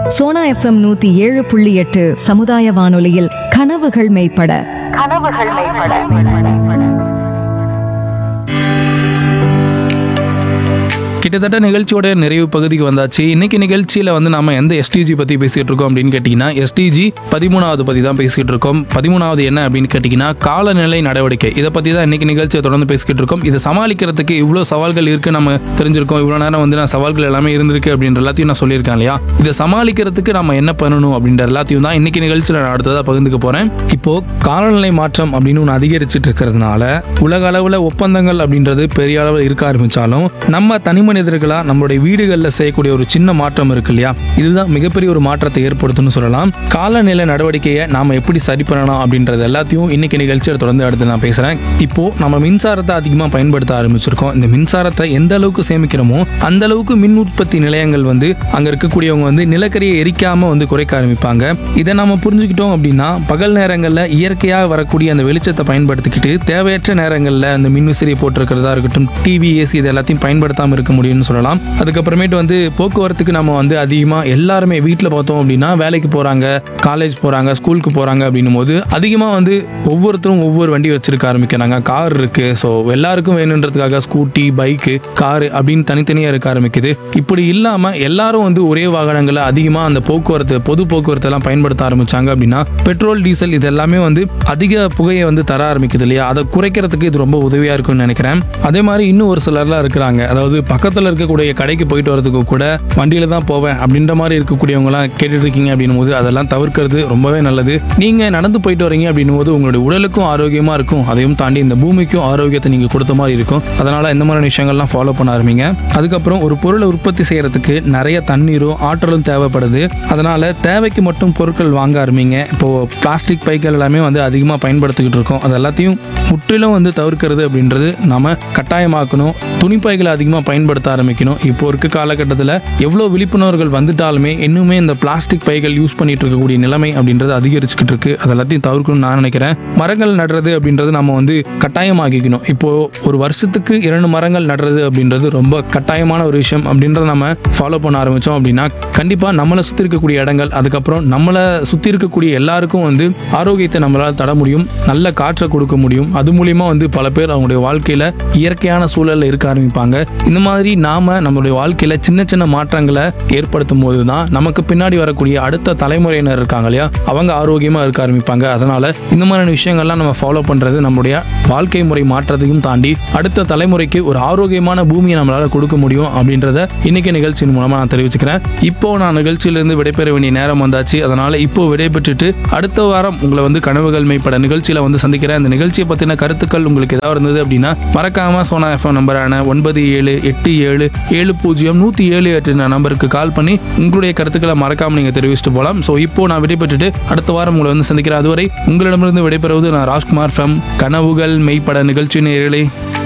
Sona FM நூத்தி ஏழு புள்ளி எட்டு சமுதாய வானொலியில் கனவுகள் மெய்ப்பட கனவுகள் மேம்பட கிட்டத்தட்ட நிகழ்ச்சியோட நிறைவு பகுதிக்கு வந்தாச்சு இன்னைக்கு நிகழ்ச்சியில வந்து நாம எந்த எஸ்டிஜி பத்தி பேசிட்டு இருக்கோம் அப்படின்னு கேட்டீங்கன்னா எஸ்டிஜி பதிமூணாவது பத்தி தான் பேசிட்டு இருக்கோம் பதிமூணாவது என்ன அப்படின்னு கேட்டீங்கன்னா காலநிலை நடவடிக்கை இதை பத்தி தான் இன்னைக்கு நிகழ்ச்சியை தொடர்ந்து பேசிக்கிட்டு இருக்கோம் இதை சமாளிக்கிறதுக்கு இவ்வளோ சவால்கள் இருக்கு நம்ம தெரிஞ்சிருக்கோம் இவ்வளோ நேரம் வந்து நான் சவால்கள் எல்லாமே இருந்திருக்கு அப்படின்ற எல்லாத்தையும் நான் சொல்லியிருக்கேன் இல்லையா இதை சமாளிக்கிறதுக்கு நம்ம என்ன பண்ணணும் அப்படின்ற எல்லாத்தையும் தான் இன்னைக்கு நிகழ்ச்சியில் நான் அடுத்ததாக பகிர்ந்துக்க போறேன் இப்போ காலநிலை மாற்றம் அப்படின்னு ஒன்று அதிகரிச்சுட்டு இருக்கிறதுனால உலக அளவில் ஒப்பந்தங்கள் அப்படின்றது பெரிய அளவில் இருக்க ஆரம்பிச்சாலும் நம்ம தனி மனிதர்களா நம்மளுடைய வீடுகளில் செய்யக்கூடிய ஒரு சின்ன மாற்றம் இருக்கு இல்லையா இதுதான் மிகப்பெரிய ஒரு மாற்றத்தை ஏற்படுத்தும்னு சொல்லலாம் காலநிலை நடவடிக்கையை நாம எப்படி சரி பண்ணலாம் அப்படின்றது எல்லாத்தையும் இன்னைக்கு நிகழ்ச்சியில் தொடர்ந்து அடுத்து நான் பேசுறேன் இப்போ நம்ம மின்சாரத்தை அதிகமாக பயன்படுத்த ஆரம்பிச்சிருக்கோம் இந்த மின்சாரத்தை எந்த அளவுக்கு சேமிக்கிறோமோ அந்த அளவுக்கு மின் உற்பத்தி நிலையங்கள் வந்து அங்க இருக்கக்கூடியவங்க வந்து நிலக்கரியை எரிக்காம வந்து குறைக்க ஆரம்பிப்பாங்க இதை நாம புரிஞ்சுக்கிட்டோம் அப்படின்னா பகல் நேரங்களில் இயற்கையாக வரக்கூடிய அந்த வெளிச்சத்தை பயன்படுத்திக்கிட்டு தேவையற்ற நேரங்களில் அந்த மின்விசிறியை போட்டிருக்கிறதா இருக்கட்டும் டிவி ஏசி இது எல்லாத்தையும் பயன்படுத்தாமல் இருக்க முடியும்னு சொல்லலாம் அதுக்கப்புறமேட்டு வந்து போக்குவரத்துக்கு நம்ம வந்து அதிகமாக எல்லாருமே வீட்டில் பார்த்தோம் அப்படின்னா வேலைக்கு போகிறாங்க காலேஜ் போகிறாங்க ஸ்கூலுக்கு போகிறாங்க அப்படின்னும் போது அதிகமாக வந்து ஒவ்வொருத்தரும் ஒவ்வொரு வண்டி வச்சிருக்க ஆரம்பிக்கிறாங்க கார் இருக்கு ஸோ எல்லாருக்கும் வேணுன்றதுக்காக ஸ்கூட்டி பைக்கு காரு அப்படின்னு தனித்தனியாக இருக்க ஆரம்பிக்குது இப்படி இல்லாமல் எல்லாரும் வந்து ஒரே வாகனங்களை அதிகமாக அந்த போக்குவரத்து பொது போக்குவரத்து எல்லாம் பயன்படுத்த ஆரம்பிச்சாங்க அப்படின்னா பெட்ரோல் டீசல் இது எல்லாமே வந்து அதிக புகையை வந்து தர ஆரம்பிக்குது இல்லையா அதை குறைக்கிறதுக்கு இது ரொம்ப உதவியாக இருக்கும்னு நினைக்கிறேன் அதே மாதிரி இன்னும் ஒரு சிலர்லாம் இருக்கிறாங்க அதாவது பக்கத்தில் இருக்கக்கூடிய கடைக்கு போயிட்டு வரதுக்கு கூட வண்டியில தான் போவேன் அப்படின்ற மாதிரி இருக்கக்கூடியவங்கலாம் கேட்டுட்டு இருக்கீங்க அப்படின்னும் போது அதெல்லாம் தவிர்க்கிறது ரொம்பவே நல்லது நீங்க நடந்து போயிட்டு வரீங்க அப்படின்னும் போது உங்களுடைய உடலுக்கும் ஆரோக்கியமா இருக்கும் அதையும் தாண்டி இந்த பூமிக்கும் ஆரோக்கியத்தை நீங்க கொடுத்த மாதிரி இருக்கும் அதனால இந்த மாதிரி விஷயங்கள்லாம் ஃபாலோ பண்ண ஆரம்பிங்க அதுக்கப்புறம் ஒரு பொருளை உற்பத்தி செய்யறதுக்கு நிறைய தண்ணீரும் ஆற்றலும் தேவைப்படுது அதனால தேவைக்கு மட்டும் பொருட்கள் வாங்க ஆரம்பிங்க இப்போ பிளாஸ்டிக் பைகள் எல்லாமே வந்து அதிகமாக பயன்படுத்திக்கிட்டு இருக்கோம் அது எல்லாத்தையும் முற்றிலும் வந்து தவிர்க்கிறது அப்படின்றது நாம கட்டாயமாக்கணும் துணிப்பைகளை அதிகமாக பயன்படுத்த ஆரம்பிக்கணும் இப்போ இருக்க காலகட்டத்தில் எவ்வளோ விழிப்புணர்வுகள் வந்துட்டாலுமே இன்னுமே இந்த பிளாஸ்டிக் பைகள் யூஸ் பண்ணிட்டு இருக்கக்கூடிய நிலைமை அப்படின்றது அதிகரிச்சுக்கிட்டு இருக்கு அது எல்லாத்தையும் தவிர்க்கணும்னு நான் நினைக்கிறேன் மரங்கள் நடுறது அப்படின்றது நம்ம வந்து கட்டாயமாக்கிக்கணும் இப்போ ஒரு வருஷத்துக்கு இரண்டு மரங்கள் நடுறது அப்படின்றது ரொம்ப கட்டாயமான ஒரு விஷயம் அப்படின்றத நம்ம ஃபாலோ பண்ண ஆரம்பித்தோம் அப்படின்னா கண்டிப்பாக நம்மளை சுற்றி இருக்கக்கூடிய இடங்கள் அதுக்கப்புறம் நம்மளை சுற்றி இருக்கக்கூடிய எல்லாருக்கும் வந்து ஆரோக்கியத்தை நம்மளால் தர முடியும் நல்ல காற்றை கொடுக்க முடியும் அது மூலியமா வந்து பல பேர் அவங்களுடைய வாழ்க்கையில இயற்கையான சூழல்ல இருக்க ஆரம்பிப்பாங்க இந்த மாதிரி நாம நம்மளுடைய வாழ்க்கையில சின்ன சின்ன மாற்றங்களை ஏற்படுத்தும் போது தான் நமக்கு பின்னாடி வரக்கூடிய அடுத்த தலைமுறையினர் இருக்காங்க இல்லையா அவங்க ஆரோக்கியமா இருக்க ஆரம்பிப்பாங்க அதனால இந்த மாதிரியான விஷயங்கள்லாம் நம்ம ஃபாலோ பண்றது நம்மளுடைய வாழ்க்கை முறை மாற்றத்தையும் தாண்டி அடுத்த தலைமுறைக்கு ஒரு ஆரோக்கியமான பூமியை நம்மளால கொடுக்க முடியும் அப்படின்றத இன்னைக்கு நிகழ்ச்சியின் மூலமா நான் தெரிவிச்சுக்கிறேன் இப்போ நான் நிகழ்ச்சியிலிருந்து விடைபெற வேண்டிய நேரம் வந்தாச்சு அதனால இப்போ விடைபெற்றுட்டு அடுத்த வாரம் உங்களை வந்து கனவுகள் மெய்ப்பட நிகழ்ச்சியில வந்து சந்திக்கிறேன் அந்த நிகழ்ச்சியை பத்தின கருத்துக்கள் உங்களுக்கு ஏதாவது இருந்தது அப்படின்னா மறக்காம சோனா எஃப்எம் நம்பரான ஒன்பது ஏழு எட்டு ஏழு ஏழு பூஜ்ஜியம் நூத்தி ஏழு எட்டு நம்பருக்கு கால் பண்ணி உங்களுடைய கருத்துக்களை மறக்காம நீங்க தெரிவிச்சுட்டு போகலாம் ஸோ இப்போ நான் விடைபெற்றுட்டு அடுத்த வாரம் உங்களை வந்து சந்திக்கிறேன் அதுவரை உங்களிடமிருந்து விடைபெறுவது நான் ராஜ்குமார் ஃப்ரம் கனவுகள் மெய்ப்பட நிகழ்ச்சி நேரலை